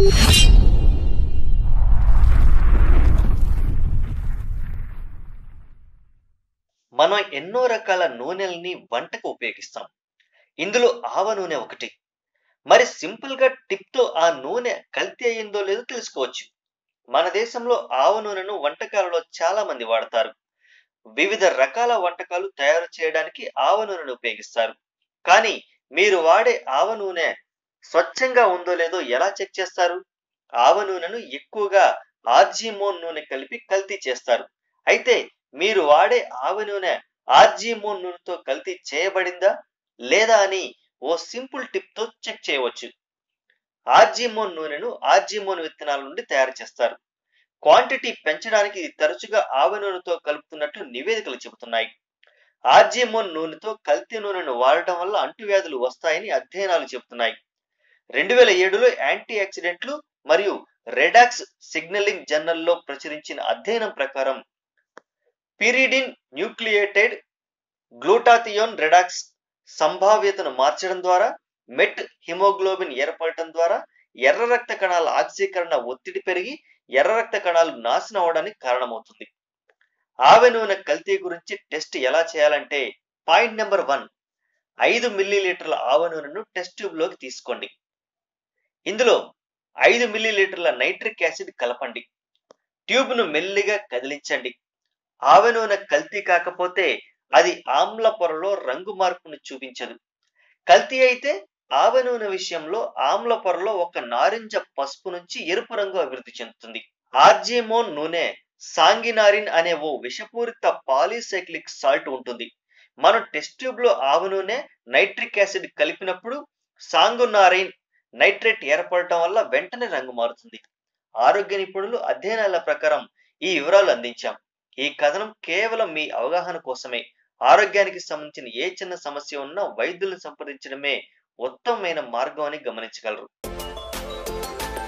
మనం ఎన్నో రకాల నూనెల్ని వంటకు ఉపయోగిస్తాం ఇందులో ఆవ నూనె ఒకటి మరి సింపుల్ గా టిప్ తో ఆ నూనె కల్తీ అయ్యిందో లేదో తెలుసుకోవచ్చు మన దేశంలో ఆవ నూనెను వంటకాలలో చాలా మంది వాడతారు వివిధ రకాల వంటకాలు తయారు చేయడానికి ఆవ నూనెను ఉపయోగిస్తారు కానీ మీరు వాడే ఆవ నూనె స్వచ్ఛంగా ఉందో లేదో ఎలా చెక్ చేస్తారు ఆవ నూనెను ఎక్కువగా ఆర్జీమోన్ నూనె కలిపి కల్తీ చేస్తారు అయితే మీరు వాడే ఆవ నూనె ఆర్జీమోన్ నూనెతో కల్తీ చేయబడిందా లేదా అని ఓ సింపుల్ టిప్ తో చెక్ చేయవచ్చు ఆర్జీమోన్ నూనెను ఆర్జీమోన్ విత్తనాల నుండి తయారు చేస్తారు క్వాంటిటీ పెంచడానికి ఇది తరచుగా ఆవ నూనెతో కలుపుతున్నట్లు నివేదికలు చెబుతున్నాయి ఆర్జీమోన్ నూనెతో కల్తీ నూనెను వాడటం వల్ల అంటువ్యాధులు వస్తాయని అధ్యయనాలు చెబుతున్నాయి రెండు వేల ఏడులో యాంటీ ఆక్సిడెంట్లు మరియు రెడాక్స్ సిగ్నలింగ్ జర్నల్లో ప్రచురించిన అధ్యయనం ప్రకారం పిరిడిన్ న్యూక్లియేటెడ్ గ్లూటాథియోన్ రెడాక్స్ సంభావ్యతను మార్చడం ద్వారా మెట్ హిమోగ్లోబిన్ ఏర్పడటం ద్వారా ఎర్ర రక్త కణాల ఆక్సీకరణ ఒత్తిడి పెరిగి ఎర్ర రక్త కణాలు నాశనం అవడానికి కారణమవుతుంది ఆవె నూనె కల్తీ గురించి టెస్ట్ ఎలా చేయాలంటే పాయింట్ నెంబర్ వన్ ఐదు మిల్లీలీటర్ల ఆవ నూనెను టెస్ట్ ట్యూబ్ లోకి తీసుకోండి ఇందులో ఐదు మిల్లీలీటర్ల నైట్రిక్ యాసిడ్ కలపండి ట్యూబ్ ను మెల్లిగా కదిలించండి ఆవె నూనె కల్తీ కాకపోతే అది ఆమ్ల పొరలో రంగు మార్పును చూపించదు కల్తీ అయితే ఆవ నూనె విషయంలో ఆమ్ల పొరలో ఒక నారింజ పసుపు నుంచి ఎరుపు రంగు అభివృద్ధి చెందుతుంది ఆర్జిమోన్ నూనె సాంగినారిన్ అనే ఓ విషపూరిత పాలీసైక్లిక్ సాల్ట్ ఉంటుంది మనం టెస్ట్ ట్యూబ్ లో ఆవ నూనె నైట్రిక్ యాసిడ్ కలిపినప్పుడు సాంగునారిన్ నైట్రేట్ ఏర్పడటం వల్ల వెంటనే రంగు మారుతుంది ఆరోగ్య నిపుణులు అధ్యయనాల ప్రకారం ఈ వివరాలు అందించాం ఈ కథనం కేవలం మీ అవగాహన కోసమే ఆరోగ్యానికి సంబంధించిన ఏ చిన్న సమస్య ఉన్నా వైద్యులను సంప్రదించడమే ఉత్తమమైన మార్గం అని గమనించగలరు